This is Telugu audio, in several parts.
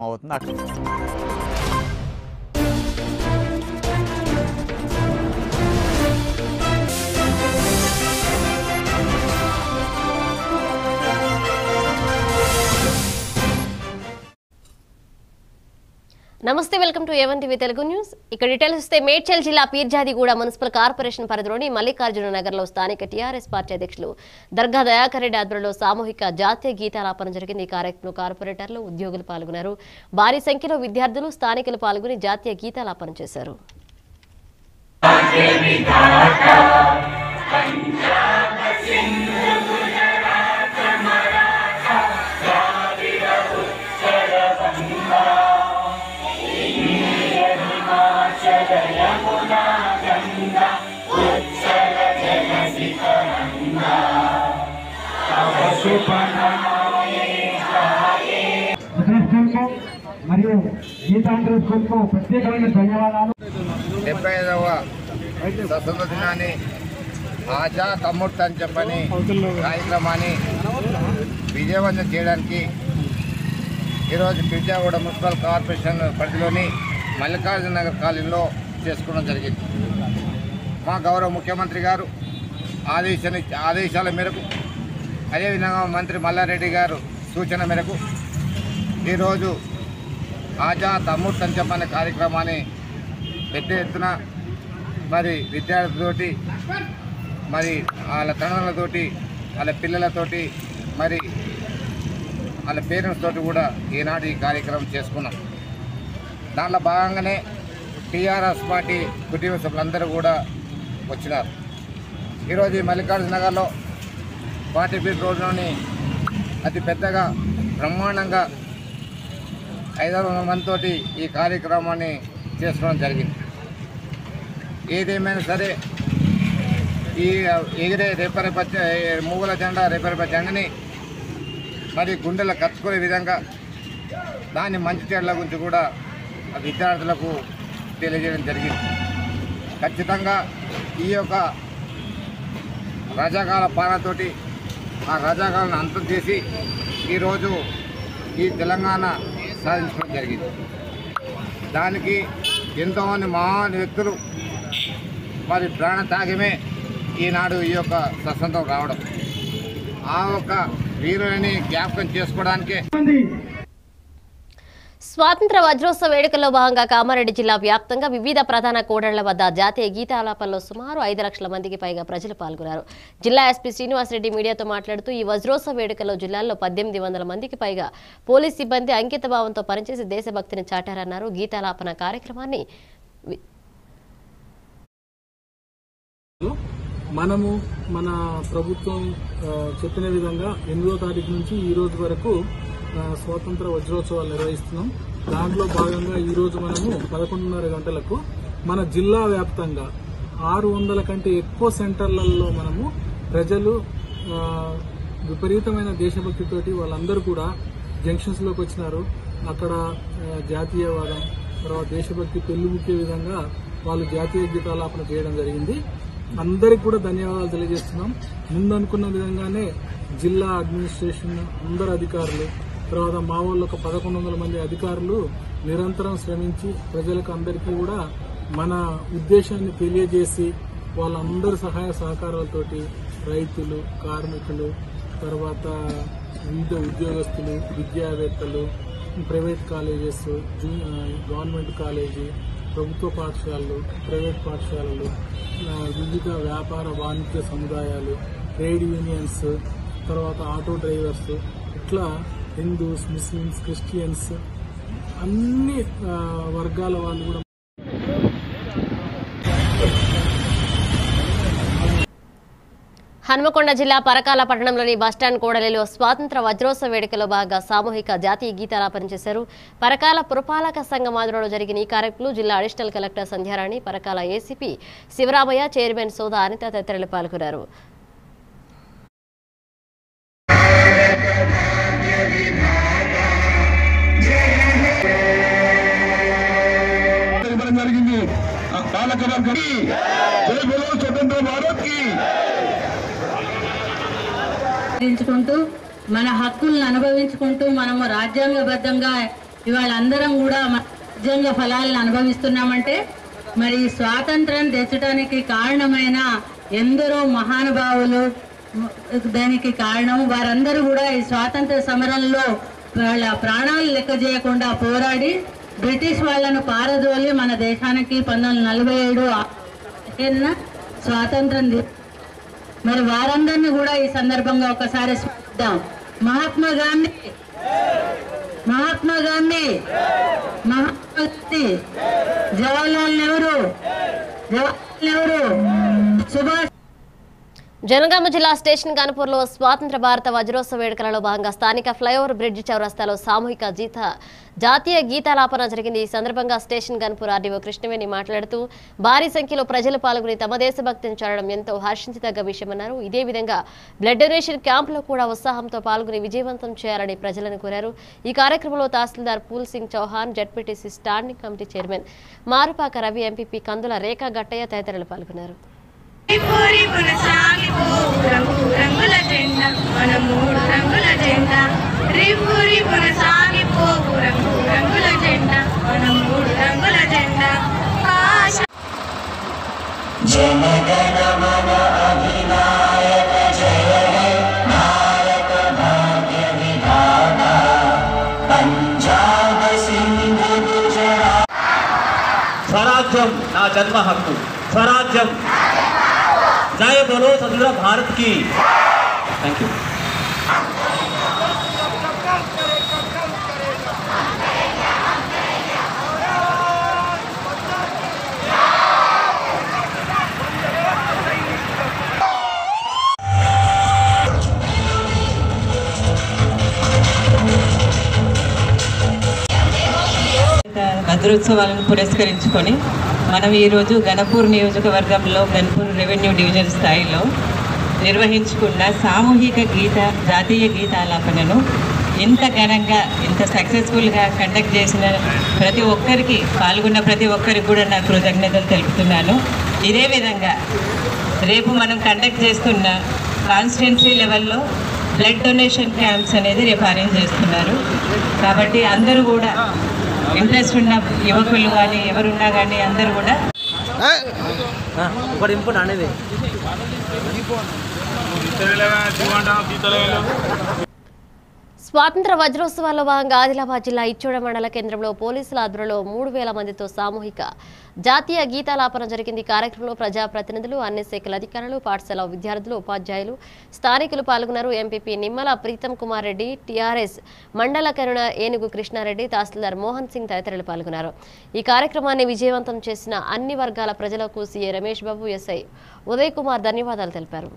అవుతుంది అక్కడ నమస్తే welcome to A one TV Telugu news ఇక్కడ డీటెయిల్స్ ఇస్తే మేడ్చల్ జిల్లా పీర్జాదిగూడ మున్సిపల్ కార్పొరేషన్ పరిధిలోని మల్లికార్జున నగర్లో స్థానిక టీఆర్ఎస్ పార్టీ అధ్యక్షులు దర్గా దయాకర్ రెడ్డి ఆధ్వర్యంలో సామూహిక జాతీయ గీతాలాపన జరిగింది ఈ కార్యక్రమంలో కార్పొరేటర్లు ఉద్యోగులు పాల్గొన్నారు భారీ సంఖ్యలో విద్యార్థులు స్థానికులు పాల్గొని జాతీయ గీతాలాపన చేశారు స్కూల్కు మరియు గీతాంధ్ర స్కూల్కు ప్రత్యేకమైన ధన్యవాదాలు డెబ్బై ఐదవ స్వతంత్ర దినాన్ని ఆజా తమ్ముడు అని చెప్పని కార్యక్రమాన్ని విజయవంతం చేయడానికి ఈరోజు పిర్జాగూడ మున్సిపల్ కార్పొరేషన్ పరిధిలోని మల్లికార్జున నగర్ కాలనీలో చేసుకోవడం జరిగింది మా గౌరవ ముఖ్యమంత్రి గారు ఆదేశాల ఆదేశాల మేరకు అదేవిధంగా మంత్రి మల్లారెడ్డి గారు సూచన మేరకు ఈరోజు ఆజా తమ్ముడు అని చెప్పనే కార్యక్రమాన్ని పెద్ద ఎత్తున మరి విద్యార్థులతోటి మరి వాళ్ళ తల్లిదండ్రులతోటి వాళ్ళ పిల్లలతోటి మరి వాళ్ళ పేరెంట్స్ తోటి కూడా ఈనాడు ఈ కార్యక్రమం చేసుకున్నాం దాంట్లో భాగంగానే టీఆర్ఎస్ పార్టీ కుటుంబ సభ్యులందరూ కూడా వచ్చినారు ఈరోజు ఈ మల్లికార్జున నగర్లో పార్టీ బీట్ రోడ్లోని అతి పెద్దగా బ్రహ్మాండంగా ఐదారు వందల మందితోటి ఈ కార్యక్రమాన్ని చేసుకోవడం జరిగింది ఏదేమైనా సరే ఈ ఎగిరే రేపరేప మూగుల జెండా రేపరేప జెండని మరి గుండెలు కచ్చుకునే విధంగా దాని మంచి చెడ్ల గురించి కూడా ఆ విద్యార్థులకు తెలియజేయడం జరిగింది ఖచ్చితంగా ఈ యొక్క రజాకాల పాలనతోటి ఆ రజాకాలను అంతం చేసి ఈరోజు ఈ తెలంగాణ సాధించడం జరిగింది దానికి ఎంతోమంది మహాన్ వ్యక్తులు మరి ప్రాణ త్యాగమే ఈనాడు ఈ యొక్క స్వతంత్రం రావడం ఆ యొక్క వీరులని జ్ఞాపకం చేసుకోవడానికే స్వాతంత్ర వజ్రోత్సవ వేడుకల్లో భాగంగా కామారెడ్డి జిల్లా వ్యాప్తంగా వివిధ ప్రధాన కూడళ్ల వద్ద జాతీయ గీతాలాపనలో సుమారు ఐదు లక్షల మందికి పైగా ప్రజలు పాల్గొన్నారు జిల్లా ఎస్పీ శ్రీనివాసరెడ్డి మీడియాతో మాట్లాడుతూ ఈ వజ్రోత్సవ వేడుకల్లో జిల్లాలో పద్దెనిమిది వందల మందికి పైగా పోలీస్ సిబ్బంది అంకిత భావంతో పనిచేసి దేశభక్తిని చాటారన్నారు గీతాలాపన కార్యక్రమాన్ని వి- మనము మన ప్రభుత్వం ఆ, చెప్పిన విధంగా ఎనిమిదో తారీఖు నుంచి ఈ రోజు వరకు ఆ, స్వాతంత్ర వజ్రోత్సవాలు నిర్వహిస్తున్నాం దాంట్లో భాగంగా ఈ రోజు మనము పదకొండున్నర గంటలకు మన జిల్లా వ్యాప్తంగా ఆరు వందల కంటే ఎక్కువ సెంటర్లలో మనము ప్రజలు ఆ, విపరీతమైన దేశభక్తితోటి వాళ్ళందరూ కూడా జంక్షన్స్ లోకి వచ్చినారు అక్కడ ఆ, జాతీయవాదం తర్వాత దేశభక్తి పెళ్లిబుక్కే విధంగా వాళ్ళు జాతీయ గీతాలాపన చేయడం జరిగింది అందరికి కూడా ధన్యవాదాలు తెలియజేస్తున్నాం ముందు అనుకున్న విధంగానే జిల్లా అడ్మినిస్ట్రేషన్ అందరు అధికారులు తర్వాత మా వాళ్ళు ఒక పదకొండు వందల మంది అధికారులు నిరంతరం శ్రమించి ప్రజలకు అందరికీ కూడా మన ఉద్దేశాన్ని తెలియజేసి వాళ్ళందరి సహాయ సహకారాలతోటి రైతులు కార్మికులు తర్వాత వివిధ ఉద్యోగస్తులు విద్యావేత్తలు ప్రైవేట్ కాలేజెస్ జూ- ఆ, గవర్నమెంట్ కాలేజీ ప్రభుత్వ పాఠశాలలు ప్రైవేట్ పాఠశాలలు ఆ, వివిధ వ్యాపార వాణిజ్య సముదాయాలు ట్రేడ్ యూనియన్స్ తర్వాత ఆటో డ్రైవర్స్ ఇట్లా హిందూస్ ముస్లిమ్స్ క్రిస్టియన్స్ అన్ని ఆ, వర్గాల వాళ్ళు కూడా హన్మకొండ జిల్లా పరకాల పట్టణంలోని బస్టాండ్ కూడలిలో స్వాతంత్ర వజ్రోత్సవ వేడుకలో భాగంగా సామూహిక జాతీయ గీతాలాపన చేశారు పరకాల పురపాలక సంఘం ఆధ్వర్యంలో జరిగిన ఈ కార్యక్రమంలో జిల్లా additional collector Sandhyarani Parakala ACP Sivaramaiah chairman Soda Anitha తదితరులు పాల్గొన్నారు ఇవ్వడం జరిగింది ఆ పాలక వర్గం జై బలో స్వతంత్ర భారత్ కి అనుభవించుకుంటూ మన హక్కులను అనుభవించుకుంటూ మనము రాజ్యాంగబద్ధంగా ఇవాళ అందరం కూడా మన రాజ్యాంగ ఫలాలను అనుభవిస్తున్నామంటే మరి స్వాతంత్రం తెచ్చడానికి కారణమైన ఎందరో మహానుభావులు మ- దానికి కారణం వారందరూ కూడా ఈ స్వాతంత్ర సమరంలో వాళ్ళ ప్రాణాలు లెక్క చేయకుండా పోరాడి బ్రిటిష్ వాళ్ళను పారదోలి మన దేశానికి పంతొమ్మిది నలభై ఏడు స్వాతంత్రం తీ- మరి వారందరినీ కూడా ఈ సందర్భంగా ఒకసారి స్మరిద్దాం మహాత్మా గాంధీ మహాత్మా గాంధీ మహాత్మా గాంధీ జవహర్లాల్ నెహ్రూ జవహర్లాల్ నెహ్రూ సుభాష్ జనగామ జిల్లా స్టేషన్ కాన్పూర్లో స్వాతంత్ర భారత వజ్రోత్సవ వేడుకలలో భాగంగా స్థానిక ఫ్లైఓవర్ బ్రిడ్జ్ చౌరస్తాలో సామూహిక గీత జాతీయ గీతాలాపన జరిగింది ఈ సందర్భంగా స్టేషన్ గన్పూర్ ఆర్డీఓ కృష్ణవేణి మాట్లాడుతూ భారీ సంఖ్యలో ప్రజలు పాల్గొని తమ దేశభక్తిని చాడడం ఎంతో హర్షించదగ్గ విషయమన్నారు ఇదే విధంగా బ్లడ్ డొనేషన్ క్యాంపులో కూడా ఉత్సాహంతో పాల్గొని విజయవంతం చేయాలని ప్రజలను కోరారు ఈ కార్యక్రమంలో tahsildar Phool Singh Chauhan ZPTC standing committee chairman Marupaka Ravi MPP Kandula Rekha Gattaiah తదితరులు పాల్గొన్నారు పూరి పునసాగిపో రంగు రంగుల జెండా మన మూడు రంగుల జెండా రిపూరి పునసాగిపో రంగు రంగుల జెండా మన మూడు రంగుల జెండా ఆశ స్వరాజ్యం నా జన్మ హక్కు స్వరాజ్యం జయ బోలో స్వతంత్ర భారత్ కి థ్యాంక్ యూ భద్రోత్సవాలను పురస్కరించుకొని మనం ఈరోజు గణపూర్ నియోజకవర్గంలో గణపూర్ రెవెన్యూ డివిజన్ స్థాయిలో నిర్వహించుకున్న సామూహిక గీత జాతీయ గీతాలాపనను ఇంత ఘనంగా ఇంత సక్సెస్ఫుల్గా కండక్ట్ చేసిన ప్రతి ఒక్కరికి పాల్గొన్న ప్రతి ఒక్కరికి కూడా నా కృతజ్ఞతలు తెలుపుతున్నాను ఇదే విధంగా రేపు మనం కండక్ట్ చేస్తున్న కాన్స్టిట్యున్సీ లెవెల్లో బ్లడ్ డొనేషన్ క్యాంప్స్ అనేది రేపు అరేంజ్ చేస్తున్నారు కాబట్టి అందరూ కూడా ఇంట్రెస్ట్ ఉన్న యువకులు కానీ ఎవరున్నా కానీ అందరూ కూడా ఒకటి ఇంపుట్ అనేది స్వాతంత్ర వజ్రోత్సవాల్లో భాగంగా ఆదిలాబాద్ జిల్లా ఇచ్చోడ మండల కేంద్రంలో పోలీసుల ఆధ్వర్యంలో మూడు వేల మందితో సామూహిక జాతీయ గీతాలాపన జరిగింది ఈ కార్యక్రమంలో ప్రజాప్రతినిధులు అన్ని శాఖల అధికారులు పాఠశాల విద్యార్థులు ఉపాధ్యాయులు స్థానికులు పాల్గొన్నారు ఎంపీపీ నిమ్మల ప్రీతం కుమార్ రెడ్డి టీఆర్ఎస్ మండల కరుణ ఏనుగు కృష్ణారెడ్డి తహసీల్దార్ మోహన్ సింగ్ తదితరులు పాల్గొన్నారు ఈ కార్యక్రమాన్ని విజయవంతం చేసిన అన్ని వర్గాల ప్రజలకు సీఏ రమేష్ బాబు ఎస్ఐ ఉదయ్ కుమార్ ధన్యవాదాలు తెలిపారు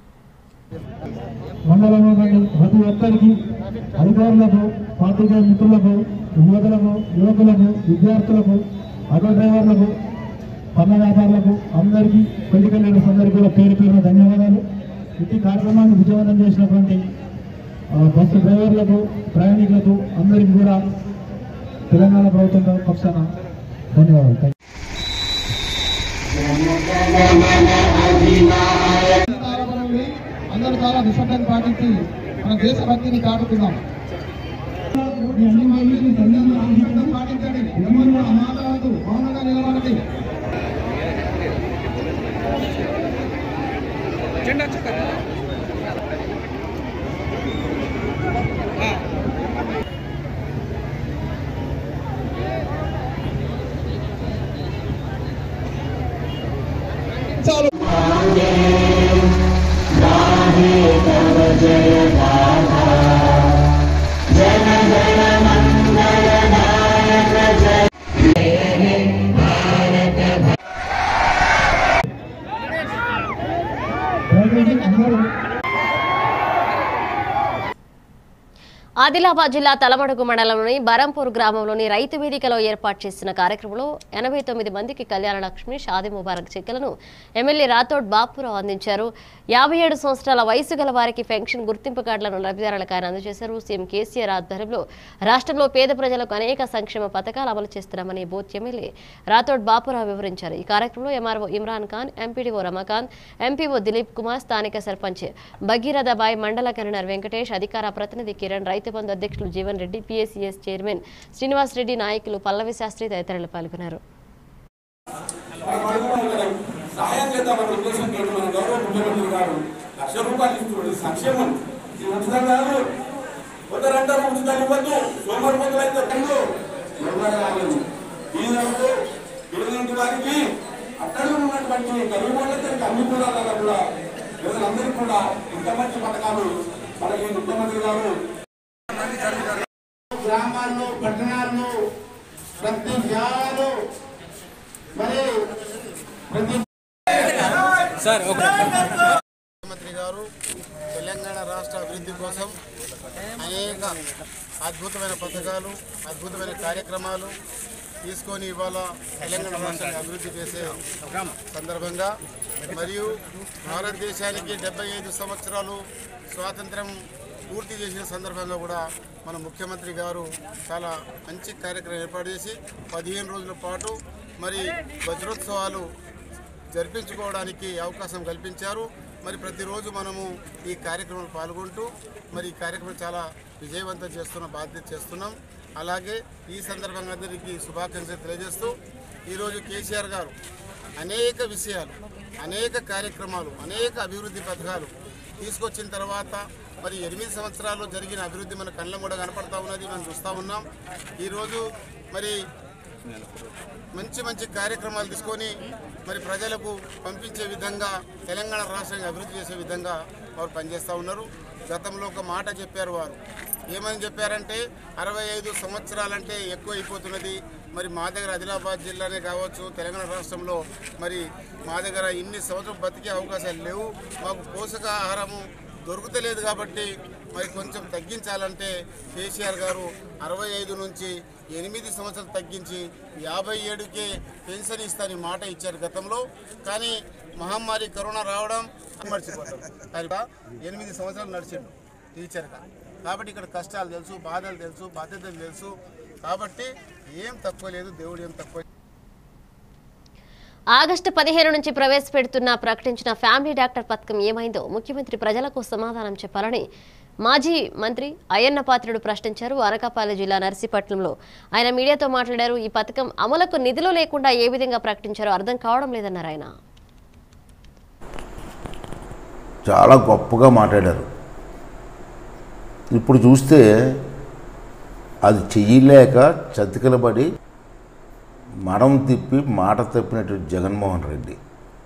మండలంలోని ప్రతి ఒక్కరికి అధికారులకు పాత్రికేయ మిత్రులకు యువకులకు యువకులకు విద్యార్థులకు ఆటో డ్రైవర్లకు పన్న వ్యాపారులకు అందరికీ పొలిటికల్ లీడర్స్ అందరికీ కూడా పేరు పేరున ధన్యవాదాలు ఇట్టి కార్యక్రమాన్ని విజయవంతం చేసినటువంటి ఆ, బస్సు డ్రైవర్లకు ప్రయాణికులకు అందరికీ కూడా తెలంగాణ ప్రభుత్వం పక్షాన ధన్యవాదాలు థ్యాంక్ అందరూ చాలా నిశ్శబ్దాన్ని పాటించి మన దేశభక్తిని చాటుకుందాం మీ అన్ని మహిళలు సంఘంలో నిశ్శబ్దం పాటించండి ఎవరు మాట్లాడదు మౌనంగా నిలబడండి దయచేసి అందరూ ఆదిలాబాద్ జిల్లా తలమడుగు మండలంలోని బరంపూర్ గ్రామంలోని రైతు వేదికలో ఏర్పాటు చేసిన కార్యక్రమంలో ఎనభై తొమ్మిది మందికి కళ్యాణ లక్ష్మి షాది ముబారక్ చెక్కులను ఎమ్మెల్యే రాథోడ్ బాపురావు అందించారు యాభై ఏడు సంవత్సరాల వయసు గల వారికి పెన్షన్ గుర్తింపు కార్డులను లబ్ధిదారులకు ఆయన అందజేశారు సీఎం కేసీఆర్ ఆధ్వర్యంలో రాష్ట్రంలో పేద ప్రజలకు అనేక సంక్షేమ పథకాలు అమలు చేస్తున్నామని బోత్ ఎమ్మెల్యే రాథోడ్ బాపురావు వివరించారు ఈ కార్యక్రమంలో MRO Imran Khan MPDO Ramakanth MPO Dilip Kumar స్థానిక సర్పంచ్ భగీరథబాయ్ మండల కన్వీనర్ వెంకటేష్ అధికార ప్రతినిధి కిరణ్ రైతు బంధు అధ్యక్షులు జీవన్ రెడ్డి పిఎస్సిఎస్ చైర్మన్ శ్రీనివాస్ రెడ్డి నాయకులు పల్లవి శాస్త్రి తదితరులు పాల్గొన్నారు సహాయం చేద్దామన్న ఉద్దేశంతో మన గౌరవ ముఖ్యమంత్రి గారు లక్ష రూపాయలు ఇస్తున్నారు సంక్షేమం ఇది ఉచితం కాదు కొందరంటారు ఉచితం ఇవ్వద్దు సోమరిపోతులు అయితే రెండు ఎవరు రాలేదు ఈనాడు ఇలాంటి వారికి అక్కడ ఉన్నటువంటి గరీబ్ వాళ్ళకి అన్ని కులాలలో కూడా ప్రజలందరికీ కూడా ఇంత మంచి పథకాలు మనకి ముఖ్యమంత్రి గారు గ్రామాల్లో పట్టణాల్లో ప్రతి గ్రామాల్లో మరి ప్రతి ముఖ్యమంత్రి గారు తెలంగాణ రాష్ట్ర అభివృద్ధి కోసం అనేక అద్భుతమైన పథకాలు అద్భుతమైన కార్యక్రమాలు తీసుకొని ఇవాళ తెలంగాణ రాష్ట్రాన్ని అభివృద్ధి చేసే సందర్భంగా మరియు భారతదేశానికి డెబ్బై ఐదు సంవత్సరాలు స్వాతంత్రం పూర్తి చేసిన సందర్భంగా కూడా మన ముఖ్యమంత్రి గారు చాలా మంచి కార్యక్రమం ఏర్పాటు చేసి పదిహేను రోజుల పాటు మరి వజ్రోత్సవాలు జరిపించుకోవడానికి అవకాశం కల్పించారు మరి ప్రతిరోజు మనము ఈ కార్యక్రమంలో పాల్గొంటూ మరి ఈ కార్యక్రమం చాలా విజయవంతం చేస్తున్న బాధ్యత చేస్తున్నాం అలాగే ఈ సందర్భంగా అందరికీ శుభాకాంక్షలు తెలియజేస్తూ ఈరోజు కేసీఆర్ గారు అనేక విషయాలు అనేక కార్యక్రమాలు అనేక అభివృద్ధి పథకాలు తీసుకొచ్చిన తర్వాత మరి ఎనిమిది సంవత్సరాల్లో జరిగిన అభివృద్ధి మన కళ్ళ కూడా కనపడతా ఉన్నది మనం చూస్తూ ఉన్నాం ఈరోజు మరి మంచి మంచి కార్యక్రమాలు తీసుకొని మరి ప్రజలకు పంపించే విధంగా తెలంగాణ రాష్ట్రాన్ని అభివృద్ధి చేసే విధంగా వారు పనిచేస్తూ ఉన్నారు గతంలో ఒక మాట చెప్పారు వారు ఏమని చెప్పారంటే అరవై ఐదు సంవత్సరాలంటే ఎక్కువ అయిపోతున్నది మరి మా దగ్గర ఆదిలాబాద్ జిల్లానే కావచ్చు తెలంగాణ రాష్ట్రంలో మరి మా దగ్గర ఇన్ని సంవత్సరం బతికే అవకాశాలు లేవు మాకు పోషకాహారము దొరుకుతలేదు కాబట్టి మరి కొంచెం తగ్గించాలంటే కేసీఆర్ గారు అరవై ఐదు నుంచి ఎనిమిది సంవత్సరాలు తగ్గించి యాభై ఏడుకే పెన్షన్ ఇస్తానని మాట ఇచ్చారు గతంలో కానీ మహమ్మారి కరోనా రావడం మర్చిపోతాం కనుక ఎనిమిది సంవత్సరాలు నడిచిండు టీచర్గా కాబట్టి ఇక్కడ కష్టాలు తెలుసు బాధలు తెలుసు బాధ్యతలు తెలుసు కాబట్టి ఏం తక్కువ లేదు దేవుడు ఏం తక్కువ ఆగస్టు పదిహేను నుంచి ప్రవేశపెడుతున్న ప్రకటించిన ఫ్యామిలీ డాక్టర్ పథకం ఏమైందో ముఖ్యమంత్రి ప్రజలకు సమాధానం చెప్పాలని మాజీ మంత్రి అయ్యన్న పాత్రుడు ప్రశ్నించారు అనకాపల్లి జిల్లా నర్సీపట్నంలో ఆయన మీడియాతో మాట్లాడారు ఈ పథకం అమలుకు నిధులు లేకుండా ఏ విధంగా ప్రకటించారో అర్థం కావడం లేదన్నారు ఆయన చాలా గొప్పగా మాట్లాడారు ఇప్పుడు చూస్తే అది చెయ్యలేక చతికిలబడి మడం తిప్పి మాట తప్పినటువంటి జగన్మోహన్ రెడ్డి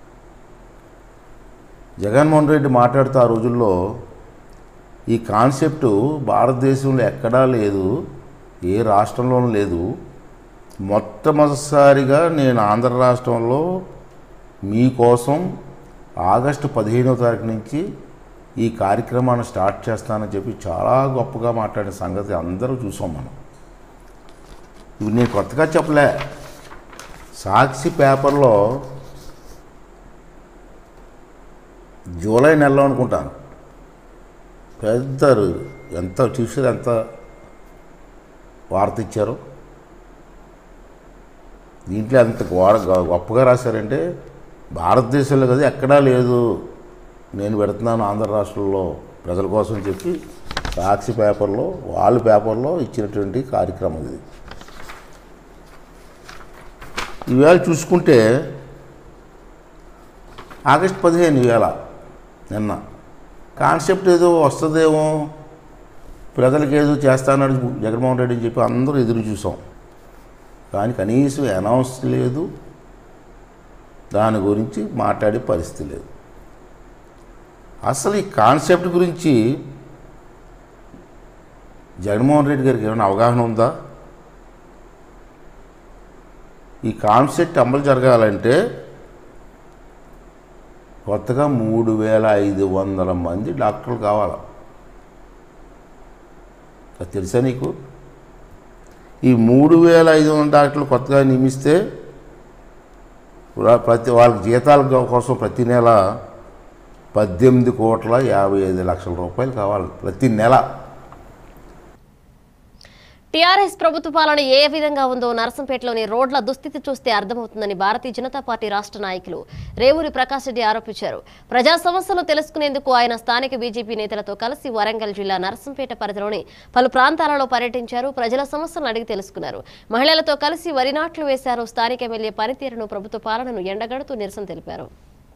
జగన్మోహన్ రెడ్డి మాట్లాడుతూ ఆ రోజుల్లో ఈ కాన్సెప్టు భారతదేశంలో ఎక్కడా లేదు ఏ రాష్ట్రంలోనూ లేదు మొట్టమొదటిసారిగా నేను ఆంధ్ర రాష్ట్రంలో మీకోసం ఆగస్టు పదిహేనవ తారీఖు నుంచి ఈ కార్యక్రమాన్ని స్టార్ట్ చేస్తానని చెప్పి చాలా గొప్పగా మాట్లాడిన సంగతి అందరూ చూసాం మనం ఇవి నేను కొత్తగా చెప్పలే సాక్షి పేపర్లో జూలై నెలలో అనుకుంటాను పెద్ద ఎంత చూసారు ఎంత వార్త ఇచ్చారు దీంట్లో అంత గోడ గొప్పగా రాశారంటే భారతదేశంలో కదా ఎక్కడా లేదు నేను పెడుతున్నాను ఆంధ్ర రాష్ట్రంలో ప్రజల కోసం చెప్పి సాక్షి పేపర్లో వాళ్ళ పేపర్లో ఇచ్చినటువంటి కార్యక్రమం ఇది ఈవేళ చూసుకుంటే ఆగస్ట్ పదిహేను ఈవేళ నిన్న కాన్సెప్ట్ ఏదో వస్తుందేమో ప్రజలకు ఏదో చేస్తానని జగన్మోహన్ రెడ్డి అని చెప్పి అందరూ ఎదురు చూసాం కానీ కనీసం అనౌన్స్ లేదు దాని గురించి మాట్లాడే పరిస్థితి లేదు అసలు ఈ కాన్సెప్ట్ గురించి జగన్మోహన్ రెడ్డి గారికి ఏమైనా అవగాహన ఉందా ఈ కాన్సెప్ట్ అమలు జరగాలంటే కొత్తగా మూడు వేల ఐదు వందల మంది డాక్టర్లు కావాలి అది తెలుసా నీకు ఈ మూడు వేల ఐదు వందల డాక్టర్లు కొత్తగా నియమిస్తే ప్ర- ప్రతి వాళ్ళకి జీతాల కోసం ప్రతి నెల పద్దెనిమిది కోట్ల యాభై ఐదు లక్షల రూపాయలు కావాలి ప్రతి నెల టీఆర్ఎస్ ప్రభుత్వ పాలన ఏ విధంగా ఉందో నరసంపేటలోని రోడ్ల దుస్థితి చూస్తే అర్థమవుతుందని భారతీయ జనతా పార్టీ రాష్ట్ర నాయకులు రేవూరి ప్రకాష్ రెడ్డి ఆరోపించారు ప్రజా సమస్యలు తెలుసుకునేందుకు ఆయన స్థానిక బీజేపీ నేతలతో కలిసి వరంగల్ జిల్లా నరసంపేట పరిధిలోని పలు ప్రాంతాలలో పర్యటించారు ప్రజల సమస్యలను అడిగి తెలుసుకున్నారు మహిళలతో కలిసి వరి నాట్లు వేశారు స్థానిక ఎమ్మెల్యే పనితీరును ప్రభుత్వ పాలనను ఎండగడుతూ నిరసన తెలిపారు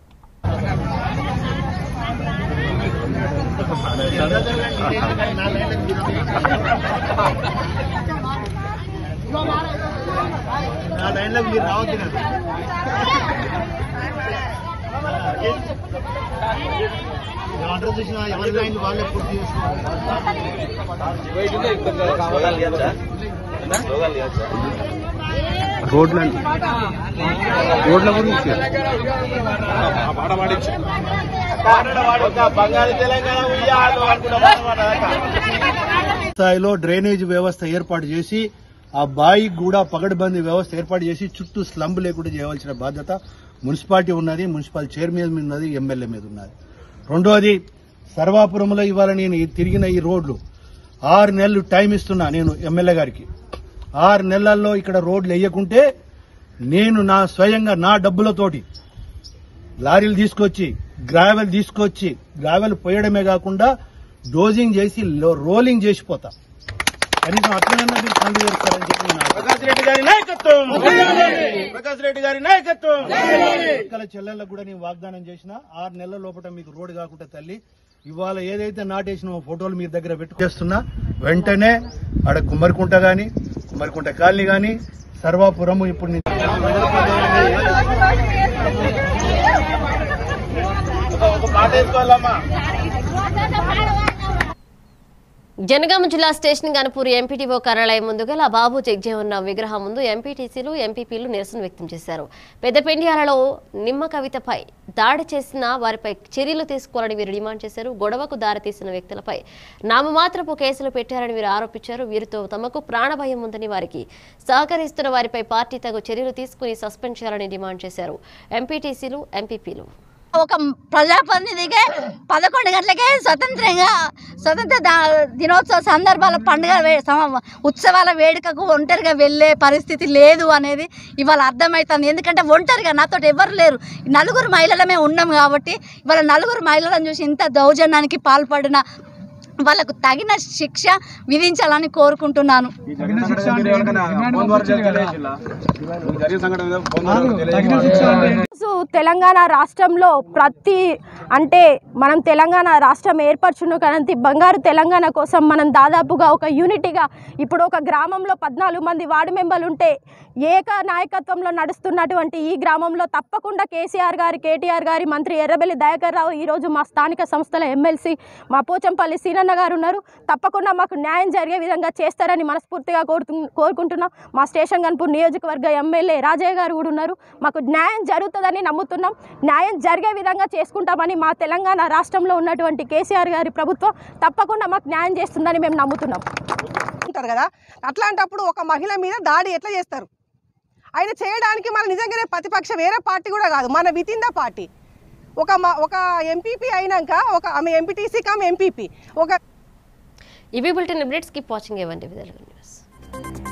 ఆర్డర్ చేసిన ఎవరి లైన్ వాళ్ళే పూర్తి రోడ్ల రోడ్ల గురించి స్థాయిలో డ్రైనేజ్ వ్యవస్థ ఏర్పాటు చేసి ఆ బాయి కూడా పగడబందీ వ్యవస్థ ఏర్పాటు చేసి చుట్టూ స్లంబ్ లేకుండా చేయవలసిన బాధ్యత మున్సిపాలిటీ ఉన్నది మున్సిపల్ చైర్మన్ మీద ఉన్నది ఎమ్మెల్యే మీద ఉన్నది రెండోది సర్వాపురంలో ఇవాళ నేను ఈ తిరిగిన ఈ రోడ్లు ఆరు నెలలు టైం ఇస్తున్నా నేను ఎమ్మెల్యే గారికి ఆరు నెలల్లో ఇక్కడ రోడ్లు వేయకుంటే నేను నా స్వయంగా నా డబ్బులతోటి లారీలు తీసుకొచ్చి గ్రావెల్ తీసుకొచ్చి గ్రావెల్ పోయడమే కాకుండా డోజింగ్ చేసి లో- రోలింగ్ చేసిపోతా కనీసం అట్లనన్నా మీరు పనులు చేస్తారని చెప్పి నేను ఆశిస్తున్నాను. ప్రకాష్ రెడ్డి గారి నాయకత్వం ప్రకాష్ రెడ్డి గారి నాయకత్వం ఎక్కల చెల్లెళ్ళకు కూడా నేను వాగ్దానం చేసిన ఆరు నెలల లోపల మీకు రోడ్డు కాకుండా తల్లి ఇవాళ ఏదైతే నాటేసిన ఫోటోలు మీ దగ్గర పెట్టు చేస్తున్నా వెంటనే ఆడ కుమ్మరికుంట గాని కుమ్మరికుంట కాలనీ గాని సర్వాపురము ఇప్పుడు నేను ఒక మాట వేసుకోవాలమ్మా జనగామ జిల్లా స్టేషన్ గణపూర్ ఎంపీటీఓ కార్యాలయం ముందు గల బాబు జగ్జీవన్న విగ్రహం ముందు ఎంపీటీసీలు ఎంపీపీలు నిరసన వ్యక్తం చేశారు పెద్దపెండియాలలో నిమ్మ కవితపై దాడి చేసిన వారిపై చర్యలు తీసుకోవాలని వీరు డిమాండ్ చేశారు గొడవకు దారితీసిన వ్యక్తులపై నామమాత్రపు కేసులు పెట్టారని వీరు ఆరోపించారు వీరితో తమకు ప్రాణభయం ఉందని వారికి సహకరిస్తున్న వారిపై పార్టీ తగు చర్యలు తీసుకుని సస్పెండ్ చేయాలని డిమాండ్ చేశారు ఎంపీటీసీలు ఎంపీపీలు ఒక ప్రజాప్రతినిధిగా పదకొండు గంటలకే స్వతంత్రంగా స్వతంత్ర దా- దినోత్సవ సందర్భాల పండుగ వే- సమ- ఉత్సవాల వేడుకకు ఒంటరిగా వెళ్ళే పరిస్థితి లేదు అనేది ఇవాళ అర్థమవుతుంది ఎందుకంటే ఒంటరిగా నాతో ఎవరు లేరు నలుగురు మహిళలమే ఉన్నాం కాబట్టి ఇవాళ నలుగురు మహిళలను చూసి ఇంత దౌర్జన్యానికి పాల్పడిన వాళ్ళకు తగిన శిక్ష విధించాలని కోరుకుంటున్నాను సో తెలంగాణ రాష్ట్రంలో ప్రతి అంటే మనం తెలంగాణ రాష్ట్రం ఏర్పరచున్న కానీ బంగారు తెలంగాణ కోసం మనం దాదాపుగా ఒక యూనిటీగా ఇప్పుడు ఒక గ్రామంలో పద్నాలుగు మంది వార్డు మెంబర్లు ఉంటే ఏక నాయకత్వంలో నడుస్తున్నటువంటి ఈ గ్రామంలో తప్పకుండా కేసీఆర్ గారి కేటీఆర్ గారి మంత్రి ఎర్రబెల్లి దయాకర్ రావు ఈరోజు మా స్థానిక సంస్థల ఎమ్మెల్సీ మా పోచంపల్లి సీనన్న గారు ఉన్నారు తప్పకుండా మాకు న్యాయం జరిగే విధంగా చేస్తారని మనస్ఫూర్తిగా కోరుతు కోరుకుంటున్నాం మా స్టేషన్ గన్పూర్ నియోజకవర్గ ఎమ్మెల్యే రాజయ్య గారు కూడా ఉన్నారు మాకు న్యాయం జరుగుతుందని నమ్ముతున్నాం న్యాయం జరిగే విధంగా చేసుకుంటామని మా తెలంగాణ రాష్ట్రంలో ఉన్నటువంటి కేసీఆర్ గారి ప్రభుత్వం తప్పకుండా మాకు న్యాయం చేస్తుందని మేము నమ్ముతున్నాం ఉంటారు కదా అట్లాంటప్పుడు ఒక మహిళ మీద దాడి ఎట్లా చేస్తారు ఆయన చేయడానికి మన నిజంగానే ప్రతిపక్ష వేరే పార్టీ కూడా కాదు మన విత్ ఇన్ ద పార్టీ ఒక మ- ఒక ఎంపీపీ అయినాక ఒక ఆమె ఎంపీటీసీ కమ్ ఎంపీపీ ఒక ఇవి బులెటిన్ అప్డేట్స్ కీప్ వాచింగ్ ఏవండి విధాలు న్యూస్